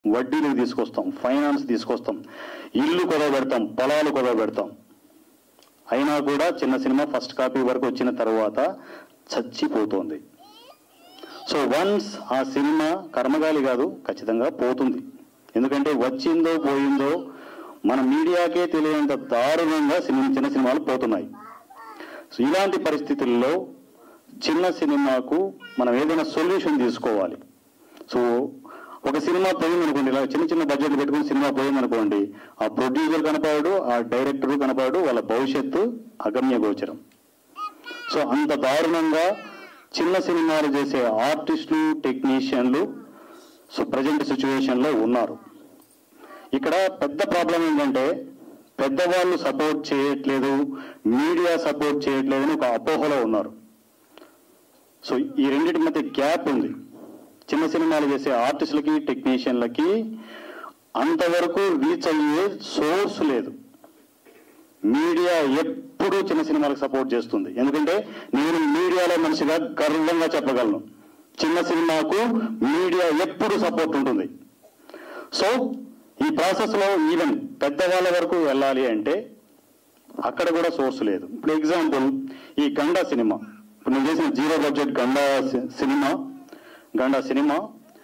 వడ్డీలకు తీసుకొస్తాం ఫైనాన్స్ తీసుకొస్తాం ఇల్లు కొదవ పెడతాం పొలాలు కొదవ పెడతాం అయినా కూడా చిన్న సినిమా ఫస్ట్ కాపీ వరకు వచ్చిన తర్వాత చచ్చిపోతుంది సో వన్స్ ఆ సినిమా కర్మగాలి కాదు ఖచ్చితంగా పోతుంది ఎందుకంటే వచ్చిందో పోయిందో మన మీడియాకే తెలియనంత దారుణంగా సినిమా చిన్న సినిమాలు పోతున్నాయి సో ఇలాంటి పరిస్థితుల్లో చిన్న సినిమాకు మనం ఏదైనా సొల్యూషన్ తీసుకోవాలి సో ఒక సినిమా పోయింది అనుకోండి ఇలా చిన్న చిన్న బడ్జెట్లు పెట్టుకుని సినిమా పోయింది అనుకోండి ఆ ప్రొడ్యూసర్ కనపడాడు ఆ డైరెక్టర్ కనపడాడు వాళ్ళ భవిష్యత్తు అగమ్య గోచరం సో అంత దారుణంగా చిన్న సినిమాలు చేసే ఆర్టిస్టులు టెక్నీషియన్లు సో ప్రజెంట్ సిచ్యువేషన్లో ఉన్నారు ఇక్కడ పెద్ద ప్రాబ్లం ఏంటంటే పెద్దవాళ్ళు సపోర్ట్ చేయట్లేదు మీడియా సపోర్ట్ చేయట్లేదు అని ఒక అపోహలో ఉన్నారు సో ఈ రెండింటి మధ్య గ్యాప్ ఉంది చిన్న సినిమాలు చేసే ఆర్టిస్టులకి టెక్నీషియన్లకి అంతవరకు రీచ్ అయ్యే సోర్స్ లేదు మీడియా ఎప్పుడూ చిన్న సినిమాలకు సపోర్ట్ చేస్తుంది ఎందుకంటే నేను మీడియాలో మనిషిగా గర్వంగా చెప్పగలను చిన్న సినిమాకు మీడియా ఎప్పుడు సపోర్ట్ ఉంటుంది సో ఈ ప్రాసెస్ లో ఈవెన్ పెద్దవాళ్ళ వరకు వెళ్ళాలి అంటే అక్కడ కూడా సోర్స్ లేదు ఇప్పుడు ఎగ్జాంపుల్ ఈ గండా సినిమా ఇప్పుడు నేను చేసిన జీరో బడ్జెట్ గండా సి- సినిమా గండా సినిమా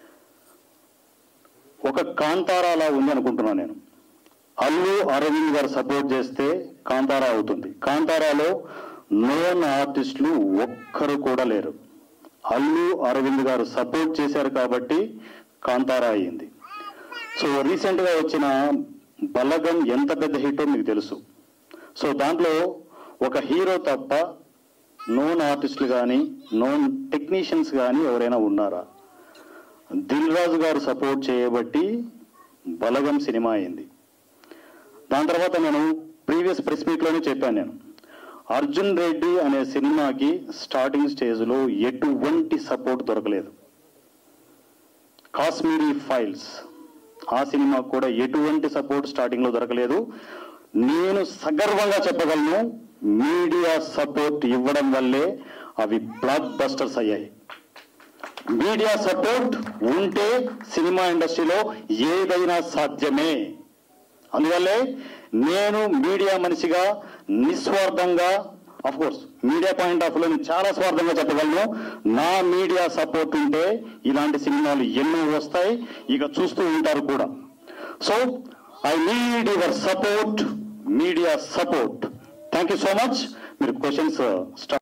ఒక కాంతారాలా ఉంది అనుకుంటున్నాను నేను అల్లు అరవింద్ గారు సపోర్ట్ చేస్తే కాంతారా అవుతుంది కాంతారాలో నోన్ ఆర్టిస్టులు ఒక్కరు కూడా లేరు అల్లు అరవింద్ గారు సపోర్ట్ చేశారు కాబట్టి కాంతారా అయింది సో రీసెంట్ గా వచ్చిన బలగం ఎంత పెద్ద హిట్టో మీకు తెలుసు సో దాంట్లో ఒక హీరో తప్ప నోన్ ఆర్టిస్టులు కానీ నోన్ టెక్నీషియన్స్ కానీ ఎవరైనా ఉన్నారా దిల్ రాజు గారు సపోర్ట్ చేయబట్టి బలగం సినిమా అయింది దాని తర్వాత నేను ప్రీవియస్ ప్రెస్ మీట్లోనే చెప్పాను నేను అర్జున్ రెడ్డి అనే సినిమాకి స్టార్టింగ్ స్టేజ్లో ఎటువంటి సపోర్ట్ దొరకలేదు కాశ్మీరీ ఫైల్స్ ఆ సినిమాకు కూడా ఎటువంటి సపోర్ట్ స్టార్టింగ్లో దొరకలేదు నేను సగర్వంగా చెప్పగలను మీడియా సపోర్ట్ ఇవ్వడం వల్లే అవి బ్లాక్ బస్టర్స్ అయ్యాయి మీడియా సపోర్ట్ ఉంటే సినిమా ఇండస్ట్రీలో ఏదైనా సాధ్యమే అందువల్లే నేను మీడియా మనిషిగా నిస్వార్థంగా of course media point of లో నేను చాలా స్వార్థంగా చెప్పగలను నా మీడియా సపోర్ట్ ఉంటే ఇలాంటి సినిమాలు ఎన్నో వస్తాయి ఇక చూస్తూ ఉంటారు కూడా so I need your support media support thank you so much మీరు క్వశ్చన్స్ స్టార్ట్